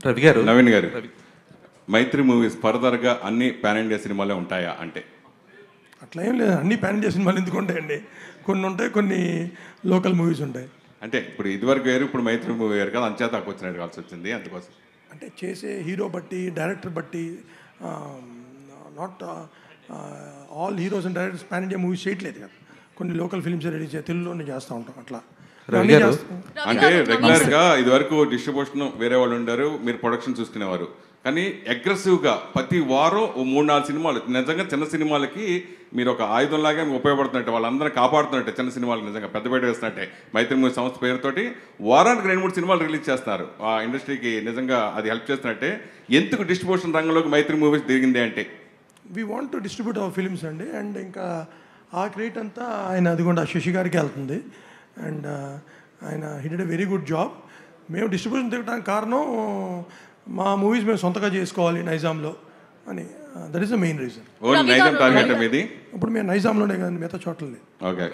రవి గారు నవీన్ గారు మైత్రి మూవీస్ ఫర్దర్గా అన్ని పాన్ ఇండియా సినిమాలే ఉంటాయా అంటే అట్లా ఏం లేదు అన్ని పాన్ ఇండియా సినిమాలు ఎందుకు ఉంటాయండి కొన్ని ఉంటాయి కొన్ని లోకల్ మూవీస్ ఉంటాయి అంటే ఇప్పుడు ఇదివరకు వేరు ఇప్పుడు మైత్రి మూవీ వేరు కదా అంచేత తక్కువ వచ్చినట్టు కావాల్సి వచ్చింది అందుకోసం అంటే చేసే హీరో బట్టి డైరెక్టర్ బట్టి not all heroes and directors pan India movies చేయట్లేదు కదా కొన్ని లోకల్ ఫిల్మ్స్ రెడీ చే తెలుగులోనే చేస్తూ ఉంటాం అట్లా రవి అన్నీ గారు చేస్తాం. అంటే రెగ్యులర్ గా ఇదివరకు డిస్ట్రిబ్యూషన్ వేరే వాళ్ళు ఉండారు మీరు ప్రొడక్షన్ చూసుకునేవారు కానీ అగ్రెసివ్ గా ప్రతి వారం ఓ మూడు నాలుగు సినిమాలు నిజంగా చిన్న సినిమాలకి మీరు ఒక ఆయుధం లాగా ఉపయోగపడుతున్నట్టు వాళ్ళందరినీ కాపాడుతున్నట్టే చిన్న సినిమాలు నిజంగా పెద్ద బయట వేస్తున్నట్టే మైత్రి మూవీ సంస్థ పేరుతోటి వారానికి రెండు మూడు సినిమాలు రిలీజ్ చేస్తున్నారు ఆ ఇండస్ట్రీకి నిజంగా అది హెల్ప్ చేస్తున్నట్టే ఎందుకు డిస్ట్రిబ్యూషన్ రంగంలోకి మైత్రి మూవీస్ దిగింది అంటే we want to distribute our films అండి అండ్ ఇంకా ఆ క్రెడిట్ అంతా ఆయన అదిగోండి ఆ శశి గారికి వెళ్తుంది అండ్ ఆయన he did a very good job మేము డిస్ట్రిబ్యూషన్ తిరగడానికి కారణం మా మూవీస్ మేము సొంతగా చేసుకోవాలి నైజాంలో అని that is the main reason only Nizam target మీది ఇప్పుడు మేము నైజాంలోనే కానీ మిగతా చోట్ల లేదు ఓకే